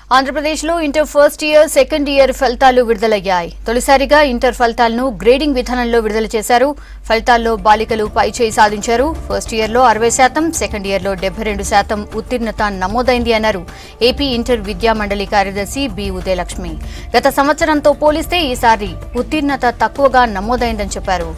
ఆంధ్రప్రదేశ్లో inter first year second year ఫలితాలు విడుదలయ్యాయి తొలిసారిగా ఇంటర్ ఫలితాలను గ్రేడింగ్ విధానంలో విడుదల చేశారు ఫలితాల్లో బాలికలు పైచేయి సాధించారు ఫస్ట్ ఇయర్లో అరవై శాతం సెకండ్ ఇయర్లో డెబ్బై రెండు శాతం ఉత్తీర్ణత నమోదైంది అన్నారు ఏపీ ఇంటర్ విద్యా మండలి కార్యదర్శి బి ఉదయలక్ష్మి గత సంవత్సరంతో పోలిస్తే ఈసారి ఉత్తీర్ణత తక్కువగా నమోదైందని చెప్పారు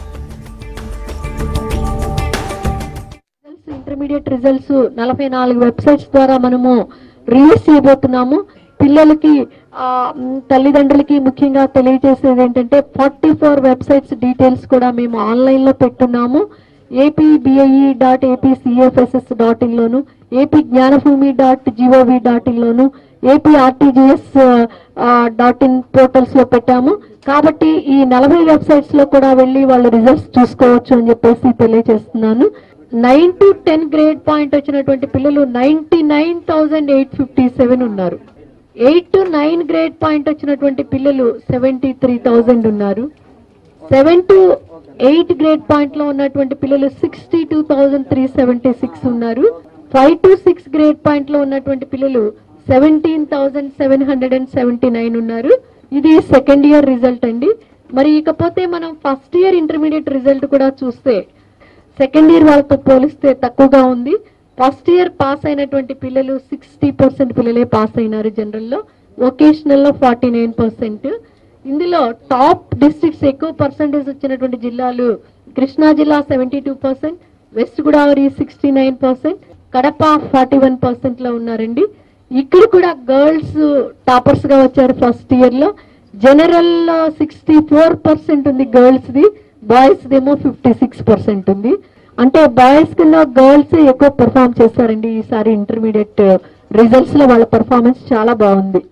రిజల్ట్స్ ఇంటర్మీడియట్ రిజల్ట్స్ నలభై నాలుగు వెబ్సైట్స్ ద్వారా మనము రిలీజ్ చేయబోతున్నాము పిల్లలకి ఆ, మ్, తల్లిదండ్రులకి ముఖ్యంగా తెలియజేసేది ఏంటంటే ఫార్టీ ఫోర్ వెబ్సైట్స్ డీటెయిల్స్ కూడా మేము ఆన్లైన్లో పెట్టున్నాము AP BIE dot AP CFSS dot ఇన్లోను AP Jnanabhumi dot gov dot ఇన్లోను ఏపీ ఆర్టీజీఎస్ డాట్ ఇన్ పోర్టల్స్లో పెట్టాము కాబట్టి ఈ నలభై వెబ్సైట్స్లో కూడా వెళ్ళి వాళ్ళు రిజల్ట్స్ చూసుకోవచ్చు అని చెప్పేసి తెలియజేస్తున్నాను nine to ten grade point వచ్చినటువంటి పిల్లలు ninety nine thousand eight fifty seven ఉన్నారు eight to nine grade point వచ్చినటువంటి పిల్లలు సెవెంటీ త్రీ థౌజండ్ ఉన్నారు seven to eight grade point లో ఉన్నటువంటి పిల్లలు sixty two thousand three seventy six ఉన్నారు five to six grade point లో ఉన్నటువంటి పిల్లలు seventeen thousand seven hundred and seventy nine ఉన్నారు ఇది సెకండ్ ఇయర్ రిజల్ట్ అండి మరి ఇకపోతే మనం ఫస్ట్ ఇయర్ ఇంటర్మీడియట్ రిజల్ట్ కూడా చూస్తే సెకండ్ ఇయర్ వాళ్ళతో పోలిస్తే తక్కువగా ఉంది ఫస్ట్ ఇయర్ పాస్ అయినటువంటి పిల్లలు సిక్స్టీ పర్సెంట్ పిల్లలే పాస్ అయినారు జనరల్లో వొకేషనల్లో ఫార్టీ నైన్ పర్సెంట్ ఇందులో టాప్ డిస్ట్రిక్ట్స్ ఎక్కువ పర్సెంటేజ్ వచ్చినటువంటి జిల్లాలు కృష్ణా జిల్లా seventy two percent west Godavari sixty nine percent Kadapa forty one percent లో ఉన్నారండి ఇక్కడ కూడా గర్ల్స్ టాపర్స్ గా వచ్చారు ఫస్ట్ ఇయర్ లో జనరల్ లో సిక్స్టీ ఫోర్ పర్సెంట్ ఉంది గర్ల్స్ ది బాయ్స్ దేమో ఫిఫ్టీ సిక్స్ పర్సెంట్ ఉంది అంటే బాయ్స్ కన్నా గర్ల్స్ ఎక్కువ పెర్ఫామ్ చేస్తారండి ఈసారి ఇంటర్మీడియట్ రిజల్ట్స్ లో వాళ్ళ పెర్ఫార్మెన్స్ చాలా బాగుంది